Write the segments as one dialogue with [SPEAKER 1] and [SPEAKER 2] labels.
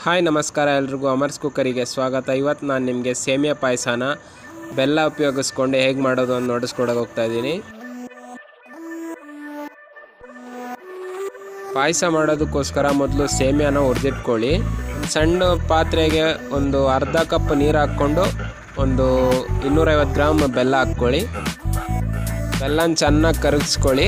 [SPEAKER 1] hi ನಮಸ್ಕಾರ ಎಲ್ರಿಗೂ ಅಮರ್ಸ್ ಕುಕ್ಕರಿಗೆ ಸ್ವಾಗತ ಇವತ್ತು ನಾನು ನಿಮಗೆ ಸೇಮಿಯಾ ಪಾಯಸನ ಬೆಲ್ಲ ಉಪಯೋಗಿಸ್ಕೊಂಡು ಹೇಗೆ ಮಾಡೋದು ಅಂತ ನೋಡಿಸ್ಕೊಡೋಕೆ ಹೋಗ್ತಾ ಇದ್ದೀನಿ ಪಾಯಸ ಮಾಡೋದಕ್ಕೋಸ್ಕರ ಮೊದಲು ಸೇಮಿಯಾನ ಹುರಿದಿಟ್ಕೊಳ್ಳಿ ಸಣ್ಣ ಪಾತ್ರೆಗೆ ಒಂದು ಅರ್ಧ ಕಪ್ ನೀರು ಹಾಕ್ಕೊಂಡು ಒಂದು ಇನ್ನೂರೈವತ್ತು ಗ್ರಾಮ್ ಬೆಲ್ಲ ಹಾಕ್ಕೊಳ್ಳಿ ಬೆಲ್ಲನ ಚೆನ್ನಾಗಿ ಕರಗಿಸ್ಕೊಳ್ಳಿ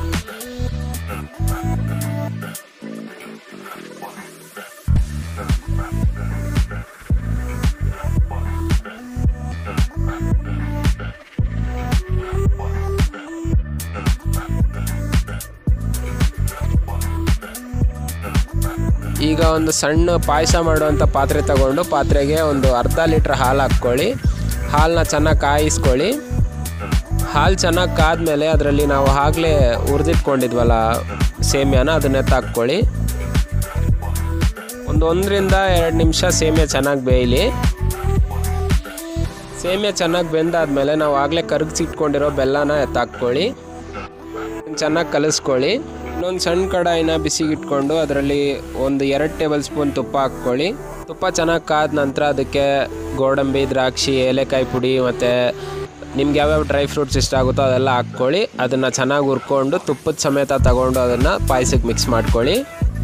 [SPEAKER 1] ಈಗ ಒಂದು ಸಣ್ಣ ಪಾಯಸ ಮಾಡುವಂಥ ಪಾತ್ರೆ ತಗೊಂಡು ಪಾತ್ರೆಗೆ ಒಂದು ಅರ್ಧ ಲೀಟ್ರ್ ಹಾಲು ಹಾಕ್ಕೊಳ್ಳಿ ಹಾಲನ್ನ ಚೆನ್ನಾಗಿ ಕಾಯಿಸ್ಕೊಳ್ಳಿ ಹಾಲು ಚೆನ್ನಾಗಿ ಕಾದ್ಮೇಲೆ ಅದರಲ್ಲಿ ನಾವು ಆಗಲೇ ಹುರಿದಿಟ್ಕೊಂಡಿದ್ವಲ್ಲ ಸೇಮಿಯಾನ ಅದನ್ನ ಎತ್ತಾಕ್ಕೊಳ್ಳಿ ಒಂದು ಒಂದರಿಂದ ಎರಡು ನಿಮಿಷ ಸೇಮಿಯಾ ಚೆನ್ನಾಗಿ ಬೇಯಲಿ ಸೇಮಿಯಾ ಚೆನ್ನಾಗಿ ಬೆಂದಾದ್ಮೇಲೆ ನಾವು ಆಗಲೇ ಕರಗಿಸಿಟ್ಕೊಂಡಿರೋ ಬೆಲ್ಲನ ಎತ್ತಾಕ್ಕೊಳ್ಳಿ ಚೆನ್ನಾಗಿ ಕಲಿಸ್ಕೊಳ್ಳಿ ಇನ್ನೊಂದು ಸಣ್ಣ ಕಡಾಯಿನ ಬಿಸಿಗಿಟ್ಕೊಂಡು ಅದರಲ್ಲಿ ಒಂದು ಎರಡು ಟೇಬಲ್ ಸ್ಪೂನ್ ತುಪ್ಪ ಹಾಕ್ಕೊಳ್ಳಿ ತುಪ್ಪ ಚೆನ್ನಾಗಿ ಕಾದ ನಂತರ ಅದಕ್ಕೆ ಗೋಡಂಬಿ ದ್ರಾಕ್ಷಿ ಏಲೆಕಾಯಿ ಪುಡಿ ಮತ್ತು ನಿಮ್ಗೆ ಯಾವ್ಯಾವ ಡ್ರೈ ಫ್ರೂಟ್ಸ್ ಇಷ್ಟ ಆಗುತ್ತೋ ಅದೆಲ್ಲ ಹಾಕ್ಕೊಳ್ಳಿ ಅದನ್ನು ಚೆನ್ನಾಗಿ ಹುರ್ಕೊಂಡು ತುಪ್ಪದ ಸಮೇತ ತಗೊಂಡು ಅದನ್ನು ಪಾಯಸಕ್ಕೆ ಮಿಕ್ಸ್ ಮಾಡ್ಕೊಳ್ಳಿ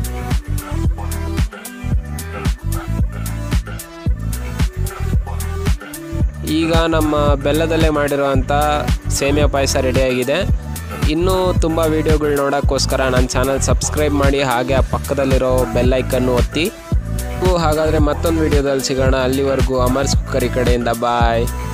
[SPEAKER 1] ಈಗ ನಮ್ಮ ಬೆಲ್ಲದಲ್ಲೇ ಮಾಡಿರುವಂಥ ಸೇಮಿಯಾ ಪಾಯಸ ರೆಡಿಯಾಗಿದೆ ಇನ್ನೂ ತುಂಬ ವೀಡಿಯೋಗಳು ನೋಡೋಕ್ಕೋಸ್ಕರ ನನ್ನ ಚಾನಲ್ ಸಬ್ಸ್ಕ್ರೈಬ್ ಮಾಡಿ ಹಾಗೆ ಆ ಪಕ್ಕದಲ್ಲಿರೋ ಬೆಲ್ ಐಕನ್ನು ಒತ್ತಿ ಹಾಗಾದರೆ ಮತ್ತೊಂದು ವೀಡಿಯೋದಲ್ಲಿ ಸಿಗೋಣ ಅಲ್ಲಿವರೆಗೂ ಅಮರ್ಸ್ ಕುಕ್ಕರಿ ಕಡೆಯಿಂದ ಬಾಯ್